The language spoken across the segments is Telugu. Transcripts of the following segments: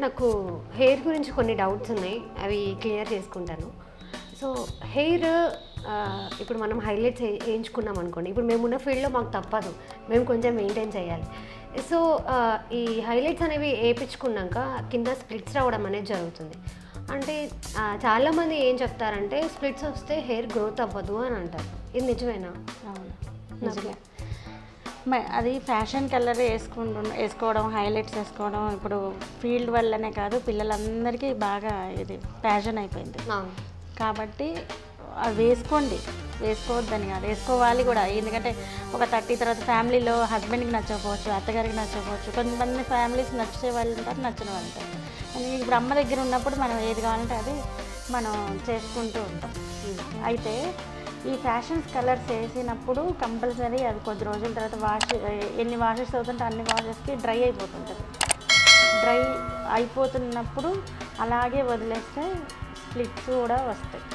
నాకు హెయిర్ గురించి కొన్ని డౌట్స్ ఉన్నాయి అవి క్లియర్ చేసుకుంటాను సో హెయిర్ ఇప్పుడు మనం హైలైట్స్ వేయించుకున్నాం అనుకోండి ఇప్పుడు మేమున్న ఫీల్డ్లో మాకు తప్పదు మేము కొంచెం మెయింటైన్ చేయాలి సో ఆ, ఈ హైలైట్స్ అనేవి వేయించుకున్నాక కింద స్ప్లిట్స్ రావడం అనేది జరుగుతుంది అంటే ఆ, చాలామంది ఏం చెప్తారంటే స్ప్లిట్స్ వస్తే హెయిర్ గ్రోత్ అవ్వదు అని అంటారు ఇది నిజమేనా అవును నిజమే మ- అది ఫ్యాషన్ కలర్ వేసుకుంటు వేసుకోవడం హైలైట్స్ వేసుకోవడం ఇప్పుడు ఫీల్డ్ వల్లనే కాదు పిల్లలందరికీ బాగా ఇది ప్యాషన్ అయిపోయింది అవును కాబట్టి అది వేసుకోండి వేసుకోవద్దని కాదు వేసుకోవాలి కూడా ఎందుకంటే ఒక థర్టీ తర్వాత ఫ్యామిలీలో హస్బెండ్కి నచ్చకపోవచ్చు అత్తగారికి నచ్చకపోవచ్చు కొంతమంది ఫ్యామిలీస్ నచ్చే వాళ్ళు ఉంటారు నచ్చిన వాళ్ళు ఉంటారు కానీ ఇప్పుడు అమ్మ దగ్గర ఉన్నప్పుడు మనం ఏది కావాలంటే అది మనం చేసుకుంటూ ఉంటాం అయితే ఈ ఫ్యాషన్స్ కలర్స్ వేసినప్పుడు కంపల్సరీ అది కొద్ది రోజుల తర్వాత వాష్ ఎన్ని వాషెస్ అవుతుంటే అన్ని వాషెస్కి డ్రై అయిపోతుంటుంది డ్రై అయిపోతున్నప్పుడు అలాగే వదిలేస్తే స్ప్లిట్స్ కూడా వస్తాయి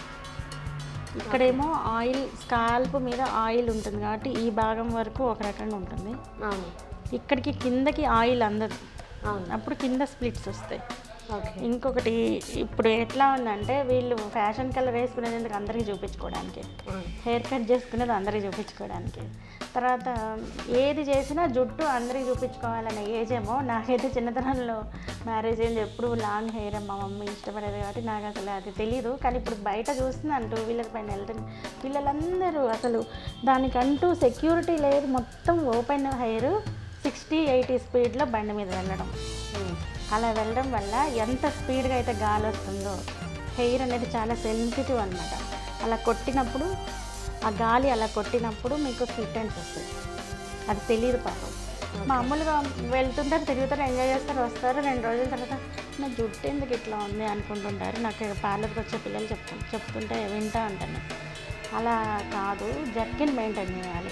ఇక్కడేమో ఆయిల్ స్కాల్ప్ మీద ఆయిల్ ఉంటుంది కాబట్టి ఈ భాగం వరకు ఒక రకంగా ఉంటుంది అవును ఇక్కడికి కిందకి ఆయిల్ అందదు అవును అప్పుడు కింద స్ప్లిట్స్ వస్తాయి ఓకే ఇంకొకటి ఇప్పుడు ఎట్లా ఉందంటే వీళ్ళు ఫ్యాషన్ కలర్ వేసుకునేది ఎందుకు అందరికీ చూపించుకోవడానికి హెయిర్ కట్ చేసుకునేది అందరికీ చూపించుకోవడానికి తర్వాత ఏది చేసినా జుట్టు అందరికీ చూపించుకోవాలనే ఏజ్ ఏమో నాకైతే చిన్నతనంలో మ్యారేజ్ అయింది ఎప్పుడు లాంగ్ హెయిర్ మా మమ్మీ ఇష్టపడేది కాబట్టి నాకు అసలు అది తెలియదు కానీ ఇప్పుడు బయట చూస్తున్నాను టూ వీలర్ పైన వెళ్తుంది పిల్లలందరూ అసలు దానికంటూ సెక్యూరిటీ లేదు మొత్తం ఓపెన్ హెయిర్ సిక్స్టీ ఎయిటీ స్పీడ్లో బండి మీద వెళ్ళడం అలా వెళ్ళడం వల్ల ఎంత స్పీడ్గా అయితే గాలి వస్తుందో హెయిర్ అనేది చాలా సెన్సిటివ్ అనమాట అలా కొట్టినప్పుడు ఆ గాలి అలా కొట్టినప్పుడు మీకు స్వీట్ అండ్స్ వస్తుంది అది తెలియదు పాపం మామూలుగా వెళ్తుంటారు తిరుగుతారు ఎంజాయ్ చేస్తారు వస్తారు రెండు రోజుల తర్వాత నా జుట్టు ఎందుకు ఇట్లా ఉంది అనుకుంటుంటారు నాకు పార్లర్కి వచ్చే పిల్లలు చెప్తు చెప్తుంటే వింటా ఉంటాను అలా కాదు జర్కిన్ మెయింటైన్ చేయాలి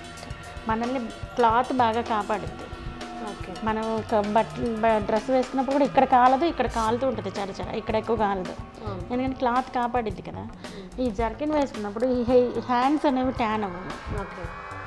మనల్ని క్లాత్ బాగా కాపాడుద్ది ఓకే మనం ఒక బట్టలు డ్రెస్ వేసుకున్నప్పుడు కూడా ఇక్కడ కాలదు ఇక్కడ కాలుతూ ఉంటుంది చర చర ఇక్కడ ఎక్కువ కాలదు అవును. ఎందుకంటే క్లాత్ కాపాడిద్ది కదా ఈ జర్కిన్ వేసుకున్నప్పుడు ఈ హ్యాండ్స్ అనేవి ట్యాన్ అవ్వవు ఓకే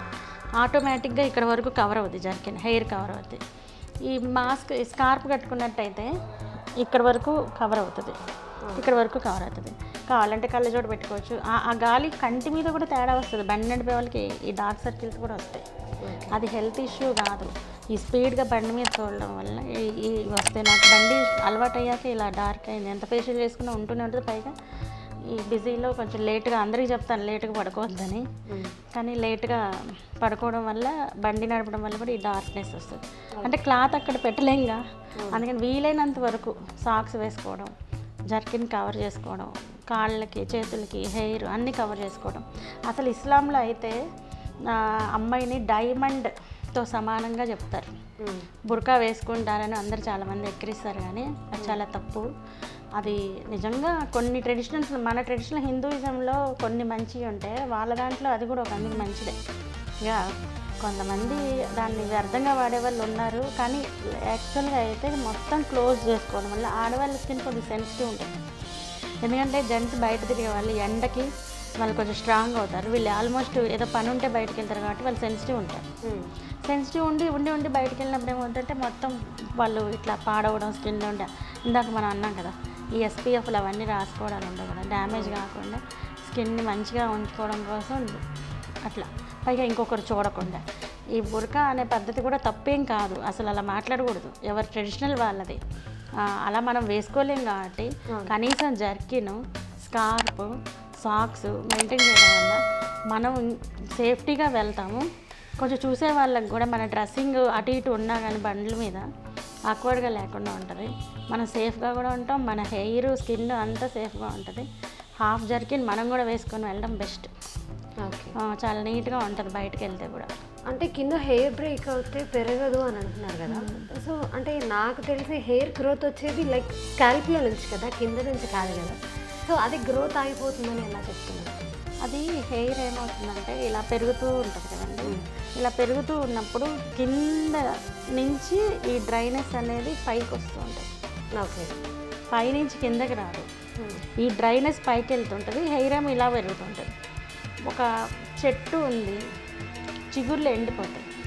ఆటోమేటిక్గా ఇక్కడ వరకు కవర్ అవుద్ది జర్కిన్ హెయిర్ కవర్ అవుద్ది ఈ మాస్క్ ఈ స్కార్ప్ కట్టుకున్నట్టయితే ఇక్కడ వరకు కవర్ అవుతుంది ఇక్కడ వరకు కవర్ అవుతుంది కావాలంటే కళ్ళజోడు పెట్టుకోవచ్చు ఆ- ఆ గాలి కంటి మీద కూడా తేడా వస్తుంది బండి నడిపే వాళ్ళకి ఈ డార్క్ సర్కిల్స్ కూడా వస్తాయి అది హెల్త్ ఇష్యూ కాదు ఈ స్పీడ్గా బండి మీద చూడడం వల్ల ఈ- ఈ వస్తాయి నాకు బండి అలవాటు అయ్యాక ఇలా డార్క్ అయింది ఎంత ఫేషియల్ చేసుకున్నా ఉంటూనే ఉంటుంది పైగా ఈ బిజీలో కొంచెం లేట్గా అందరికీ చెప్తాను లేట్గా పడుకోవద్దని కానీ లేట్గా పడుకోవడం వల్ల బండి నడపడం వల్ల కూడా ఈ డార్క్నెస్ వస్తుంది అంటే క్లాత్ అక్కడ పెట్టలేంగా అందుకని వీలైనంత వరకు సాక్స్ వేసుకోవడం జర్కిన్ కవర్ చేసుకోవడం కాళ్ళకి చేతులకి హెయిర్ అన్నీ కవర్ చేసుకోవడం అసలు ఇస్లాంలో అయితే ఆ, అమ్మాయిని డైమండ్తో సమానంగా చెప్తారు బుర్కా వేసుకుంటారని అందరు చాలామంది ఎక్కిరిస్తారు కానీ అది చాలా తప్పు అది నిజంగా కొన్ని ట్రెడిషనల్స్ మన ట్రెడిషనల్ హిందూయిజంలో కొన్ని మంచివి ఉంటే వాళ్ళ దాంట్లో అది కూడా ఒక అందుకు మంచిదే ఇక కొంతమంది దాన్ని వ్యర్థంగా వాడే వాళ్ళు ఉన్నారు కానీ యాక్చువల్గా అయితే మొత్తం క్లోజ్ చేసుకోవడం వల్ల ఆడవాళ్ళ స్కిన్ కొంచెం సెన్సిటివ్ ఉంటుంది ఎందుకంటే జెంట్స్ బయట తిరిగే వాళ్ళు ఎండకి వాళ్ళు కొంచెం స్ట్రాంగ్ అవుతారు వీళ్ళు ఆల్మోస్ట్ ఏదో పని ఉంటే బయటకు వెళ్తారు కాబట్టి వాళ్ళు సెన్సిటివ్ ఉంటారు సెన్సిటివ్ ఉండి ఉండి ఉండి బయటకు వెళ్ళినప్పుడు ఏమవుతుందంటే మొత్తం వాళ్ళు ఇట్లా పాడవడం స్కిన్ ఉండే ఇందాక మనం అన్నాం కదా ఈ ఎస్పీఎఫ్లు అవన్నీ రాసుకోవడాలు ఉండవు కదా డ్యామేజ్ కాకుండా స్కిన్ని మంచిగా ఉంచుకోవడం కోసం అట్లా పైగా ఇంకొకరు చూడకుండా ఈ బురకా అనే పద్ధతి కూడా తప్పేం కాదు అసలు అలా మాట్లాడకూడదు ఎవరి ట్రెడిషనల్ వాళ్ళది ఆ, అలా మనం వేసుకోలేం కాబట్టి కనీసం జర్కిన్ స్కార్ప్ సాక్స్ మెయింటైన్ చేయడం వల్ల మనం సేఫ్టీగా వెళ్తాము కొంచెం చూసే వాళ్ళకి కూడా మన డ్రెస్సింగ్ అటు ఇటు ఉన్నా కానీ బండ్ల మీద ఆక్వర్డ్గా లేకుండా ఉంటుంది మనం సేఫ్గా కూడా ఉంటాం మన హెయిర్ స్కిన్ అంతా సేఫ్గా ఉంటుంది హాఫ్ జర్కిన్ మనం కూడా వేసుకొని వెళ్ళడం బెస్ట్ ఓకే చాలా నీట్గా ఉంటుంది బయటకు వెళ్తే కూడా అంటే కింద హెయిర్ బ్రేక్ అవుతే పెరగదు అని అంటున్నారు కదా సో అంటే నాకు తెలిసి హెయిర్ గ్రోత్ వచ్చేది లైక్ స్కాల్ప్లో నుంచి కదా కింద నుంచి కాదు కదా సో అది గ్రోత్ ఆగిపోతుందని ఎలా చెప్తున్నారు అది హెయిర్ ఏమవుతుందంటే ఇలా పెరుగుతూ ఉంటుంది కదండి ఇలా పెరుగుతూ ఉన్నప్పుడు కింద నుంచి ఈ డ్రైనెస్ అనేది పైకి వస్తూ ఉంటుంది ఓకే పైనుంచి కిందకి రాదు ఈ డ్రైనెస్ పైకి వెళ్తుంటుంది హెయిర్ ఏమో ఇలా పెరుగుతుంటుంది ఒక చెట్టు ఉంది చిగుర్లు ఎండిపోతాయి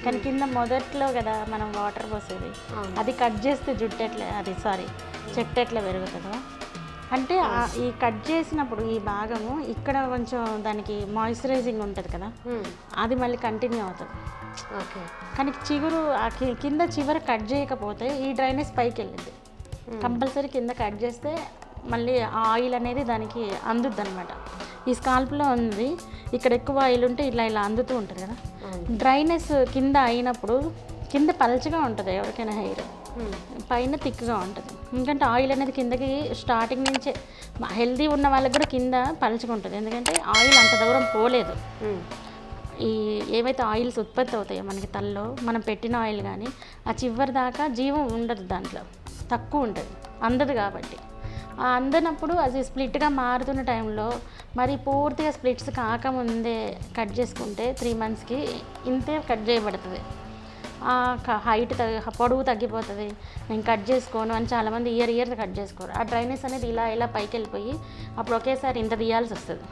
కానీ కింద మొదట్లో కదా మనం వాటర్ పోసేది అవును. అది కట్ చేస్తే జుట్టు ఎట్లా అది సారీ చెట్టు ఎట్లా పెరుగుతుందో అంటే ఆ- ఈ కట్ చేసినప్పుడు ఈ భాగము ఇక్కడ కొంచెం దానికి మాయిశ్చరైజింగ్ ఉంటుంది కదా అది మళ్ళీ కంటిన్యూ అవుతుంది ఓకే కానీ చిగురు ఆ కి- కింద చివర కట్ చేయకపోతే ఈ డ్రైనేజ్ పైకి వెళ్ళింది కంపల్సరీ కింద కట్ చేస్తే మళ్ళీ ఆ ఆయిల్ అనేది దానికి అందుద్ది అనమాట ఈ స్కాల్ప్లో ఉంది ఇక్కడ ఎక్కువ ఆయిల్ ఉంటే ఇలా ఇలా అందుతూ ఉంటుంది కదా డ్రైనెస్ కింద అయినప్పుడు కింద పల్చగా ఉంటుంది ఎవరికైనా హెయిర్ పైన థిక్గా ఉంటుంది ఎందుకంటే ఆయిల్ అనేది కిందకి స్టార్టింగ్ నుంచే హెల్దీ ఉన్న వాళ్ళకి కూడా కింద పలుచగా ఉంటుంది ఎందుకంటే ఆయిల్ అంత దూరం పోలేదు ఈ ఏవైతే ఆయిల్స్ ఉత్పత్తి అవుతాయో మనకి తలలో మనం పెట్టిన ఆయిల్ కానీ ఆ చివరి దాకా జీవం ఉండదు దాంట్లో తక్కువ ఉంటుంది అందదు కాబట్టి ఆ అందనప్పుడు అది స్ప్లిట్గా మారుతున్న టైంలో మరి పూర్తిగా స్ప్లిట్స్ కాకముందే కట్ చేసుకుంటే త్రీ మంత్స్కి ఇంతే కట్ చేయబడుతుంది హైట్ తగ్గి పొడవు తగ్గిపోతుంది నేను కట్ చేసుకోను అని చాలామంది ఇయర్ ఇయర్ కట్ చేసుకోరు ఆ డ్రైనెస్ అనేది ఇలా ఇలా పైకి వెళ్ళిపోయి అప్పుడు ఒకేసారి ఇంత తీయాల్సి వస్తుంది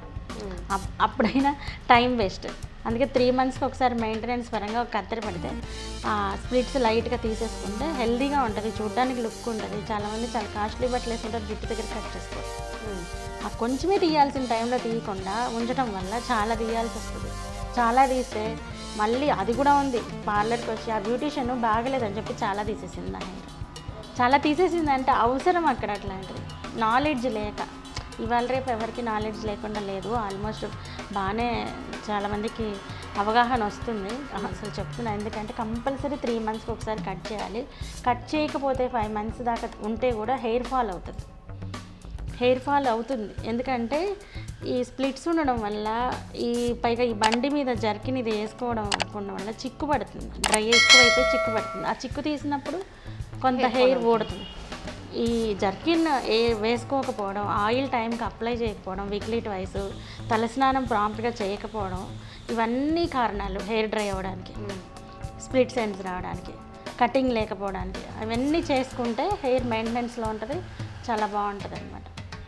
అప్- అప్పుడైనా టైం వేస్ట్ అందుకే త్రీ మంత్స్కి ఒకసారి మెయింటెనెన్స్ పరంగా ఒక కత్తెర పడితే ఆ స్ప్లిట్స్ లైట్గా తీసేసుకుంటే హెల్దీగా ఉంటుంది చూడడానికి లుక్ ఉంటుంది చాలామంది చాలా కాస్ట్లీ బట్టలు వేసుకుంటారు జుట్టు దగ్గర కట్ చేసుకోరు ఆ కొంచెమే తీయాల్సిన టైంలో తీయకుండా ఉంచడం వల్ల చాలా తీయాల్సి వస్తుంది చాలా తీస్తే మళ్ళీ అది కూడా ఉంది పార్లర్కి వచ్చి ఆ బ్యూటీషియన్ బాగలేదని చెప్పి చాలా తీసేసింది నా హెయిర్ చాలా తీసేసింది అంటే అవసరం అక్కడ అట్లాంటిది నాలెడ్జ్ లేక ఇవాళ రేపు ఎవరికి నాలెడ్జ్ లేకుండా లేదు ఆల్మోస్ట్ బాగానే చాలామందికి అవగాహన వస్తుంది అసలు చెప్తున్నా ఎందుకంటే కంపల్సరీ త్రీ మంత్స్కి ఒకసారి కట్ చేయాలి కట్ చేయకపోతే ఫైవ్ మంత్స్ దాకా ఉంటే కూడా హెయిర్ ఫాల్ అవుతుంది హెయిర్ ఫాల్ అవుతుంది ఎందుకంటే ఈ స్ప్లిట్స్ ఉండడం వల్ల ఈ పైగా ఈ బండి మీద జర్కిన్ ఇది వేసుకోవడం ఉండడం వల్ల చిక్కు పడుతుంది డ్రై ఎక్కువైతే చిక్కు పడుతుంది ఆ చిక్కు తీసినప్పుడు కొంత హెయిర్ ఊడుతుంది ఈ జర్కిన్ ఏ వేసుకోకపోవడం ఆయిల్ టైంకి అప్లై చేయకపోవడం వీక్లీ ట్వైస్ తలస్నానం ప్రాంప్ట్గా చేయకపోవడం ఇవన్నీ కారణాలు హెయిర్ డ్రై అవ్వడానికి స్ప్లిట్ ఎండ్స్ రావడానికి కటింగ్ లేకపోవడానికి అవన్నీ చేసుకుంటే హెయిర్ మెయింటెనెన్స్లో ఉంటుంది చాలా బాగుంటుంది అనమాట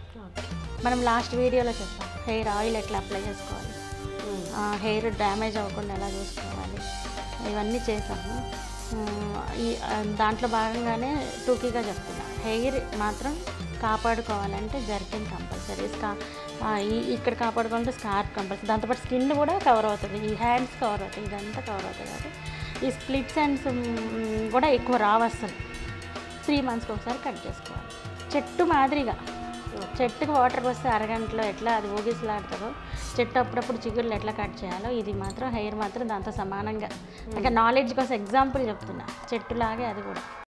మనం లాస్ట్ వీడియోలో చెప్పాం హెయిర్ ఆయిల్ ఎట్లా అప్లై చేసుకోవాలి హెయిర్ డ్యామేజ్ అవ్వకుండా ఎలా చూసుకోవాలి ఇవన్నీ చేసాము ఉమ్, ఈ ఆ, దాంట్లో భాగంగానే టూకీగా చెప్తున్నా హెయిర్ మాత్రం కాపాడుకోవాలంటే జర్కిన్ కంపల్సరీ స్కా ఆ, ఈ ఇక్కడ కాపాడుకోవాలంటే స్కార్ఫ్ కంపల్సరీ దాంతోపాటు స్కిన్ కూడా కవర్ అవుతుంది ఈ హ్యాండ్స్ కవర్ అవుతాయి ఇదంతా కవర్ అవుతుంది కాబట్టి ఈ స్ప్లిట్స్ అండ్స్ కూడా ఎక్కువ రావు అసలు త్రీ మంత్స్కి ఒకసారి కట్ చేసుకోవాలి చెట్టు మాదిరిగా చెట్టుకి వాటర్ పోస్తే అరగంటలో ఎట్లా అది ఊగిసలాడుతుందో చెట్టు అప్పుడప్పుడు చిగుళ్ళు ఎట్లా కట్ చేయాలో ఇది మాత్రం హెయిర్ మాత్రం దాంతో సమానంగా ఇంకా నాలెడ్జ్ కోసం ఎగ్జాంపుల్ చెప్తున్నా చెట్టులాగే అది కూడా